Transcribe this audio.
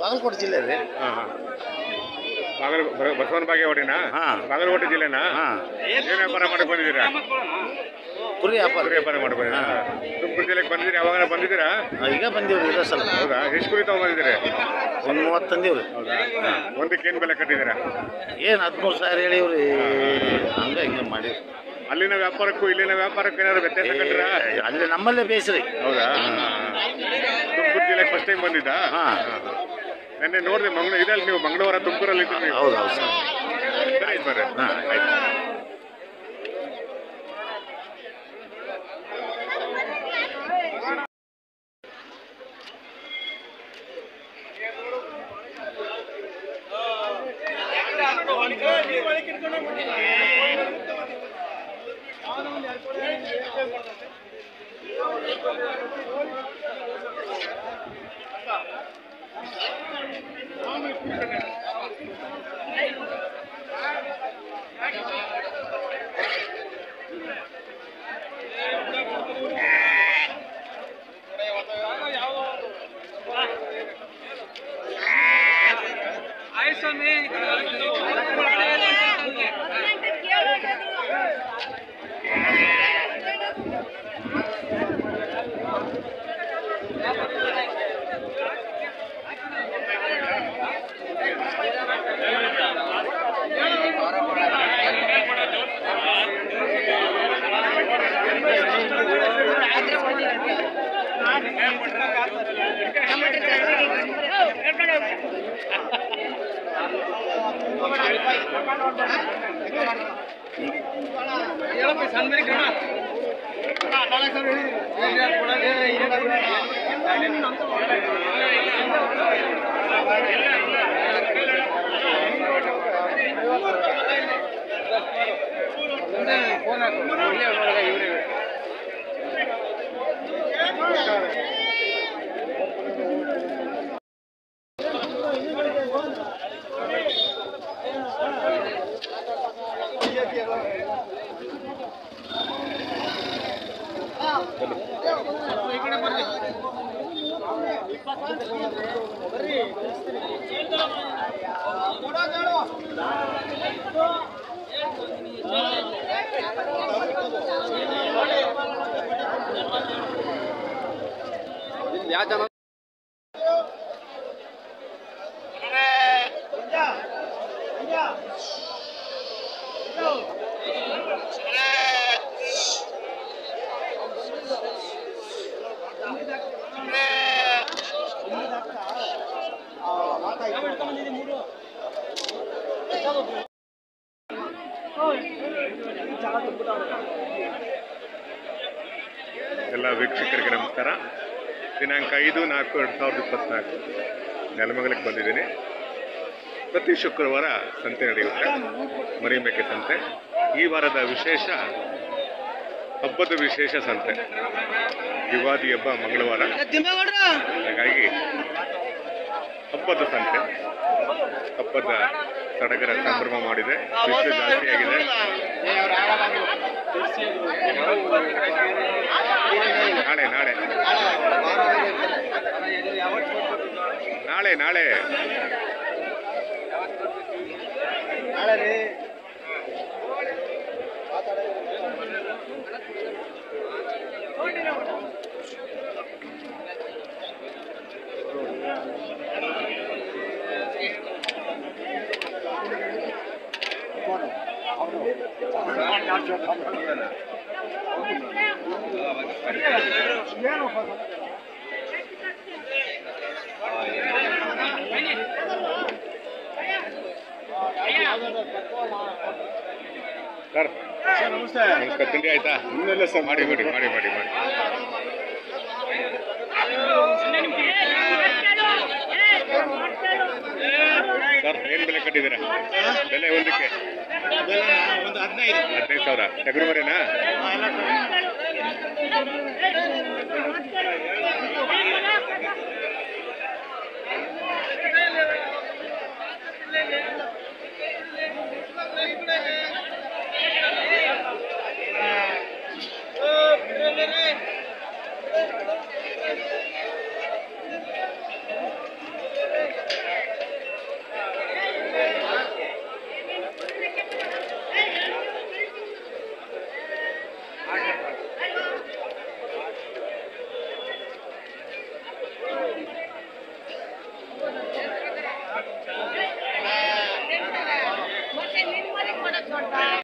ಬಾಗಲಕೋಟೆ ಜಿಲ್ಲೆ ರೀ ಹಾಂ ಹಾಂ ಬಾಗಲ ಬ- ಬಸವನ ಬಾಗೇವಾಡಿನಾ ಹಾ. ಬಾಗಲಕೋಟೆ ಜಿಲ್ಲೆನಾ ಹಾ. ಏನು ವ್ಯಾಪಾರ ಮಾಡಕ್ಕೆ ಬಂದಿದ್ದೀರಾ ಕುರಿ ವ್ಯಾಪಾರ ಕುರಿ ವ್ಯಾಪಾರ ಮಾಡಿ ಬಂದಿದ್ದೀರಾ ತುಮಕೂರು ಜಿಲ್ಲೆಗೆ ಬಂದಿದ್ದೀರಾ ಯಾವಾಗ ಬಂದಿದ್ದೀರಾ ಆ, ಈಗ ಬಂದೀವ್ರಿ ಇರೋ ಸ್ವಲ್ಪ ಹೌದಾ ಎಷ್ಟು ಕುರಿ ತೊಗೊಂಬಂದಿದ್ದೀರಿ ಒಂದು ಮೂವತ್ತು ತಂದೀವ್ರಿ ಹೌದಾ ಒಂದಕ್ಕೆ ಏನು ಬೆಲೆ ಕಟ್ಟಿದ್ದೀರಾ ಏನು ಹದಿಮೂರು ಸಾವಿರ ಹೇಳಿವ್ರಿ ಹಂಗೆ ಹಿಂಗೆ ಮಾಡಿವ್ರಿ ಅಲ್ಲಿನ ವ್ಯಾಪಾರಕ್ಕೂ ಇಲ್ಲಿನ ವ್ಯಾಪಾರಕ್ಕೂ ಏನಾದ್ರು ವ್ಯತ್ಯಾಸ ಕಂಡ್ರಾ ಏ, ಅಲ್ಲಿ ನಮ್ಮಲ್ಲೇ ಬೇಸ್ರಿ ಹೌದಾ ತುಮಕೂರು ಜಿಲ್ಲೆಗೆ ಫಸ್ಟ್ ಟೈಮ್ ಬಂದಿದ್ದಾ ಹಾ. ನೆನ್ನೆ ನೋಡಿದೆ ಮಂಗಳೂರು ಇದೆಲ್ಲ ನೀವು ಮಂಗಳವಾರ ತುಮಕೂರಲ್ಲಿ ಇದ್ದೀರಿ ಹೌದು ಹೌದು ಸರ್ ಸರಿ ಆಯ್ತು ಬರ್ರಿ ಹಾಂ ಆಯ್ತು ಎಲ್ಲ ವೀಕ್ಷಕರಿಗೆ ನಮಸ್ಕಾರ ದಿನಾಂಕ ಐದು ನಾಲ್ಕು ಎರಡು ಸಾವಿರದ ಇಪ್ಪತ್ನಾಲ್ಕು ನೆಲಮಂಗಲಕ್ಕೆ ಬಂದಿದ್ದೀನಿ ಪ್ರತಿ ಶುಕ್ರವಾರ ಸಂತೆ ನಡೆಯುತ್ತೆ ಮರಿಮೇಕೆ ಸಂತೆ ಈ ವಾರದ ವಿಶೇಷ ಹಬ್ಬದ ವಿಶೇಷ ಸಂತೆ ಯುಗಾದಿ ಹಬ್ಬ ಮಂಗಳವಾರ ಹಾಗಾಗಿ ಹಬ್ಬದ ಸಂತೆ ಹಬ್ಬದ ಸಡಗರ ಸಂಭ್ರಮ ಮಾಡಿದೆ ಬಿಸಿಲು ಜಾಸ್ತಿಯಾಗಿದೆ ನಾಳೆ ನಾಳೆ ನಾಳೆ ನಾಳೆ ಸರ್ ನಮಸ್ಕಾರ ತಿಂಡಿ ಆಯ್ತಾ ಇನ್ನೆಲ್ಲ ಸರ್ ಮಾಡಿ ಮಾಡಿ ಮಾಡಿ ಮಾಡಿ ಮಾಡಿ ಸರ್ ಏನು ಬೆಲೆ ಕಟ್ಟಿದ್ದೀರಾ ಬೆಲೆ ಒಂದಕ್ಕೆ ಒಂದು ಹದಿನೈದು ಹದಿನೈದು ಸಾವಿರ ಟಗರು ಮರಿನಾ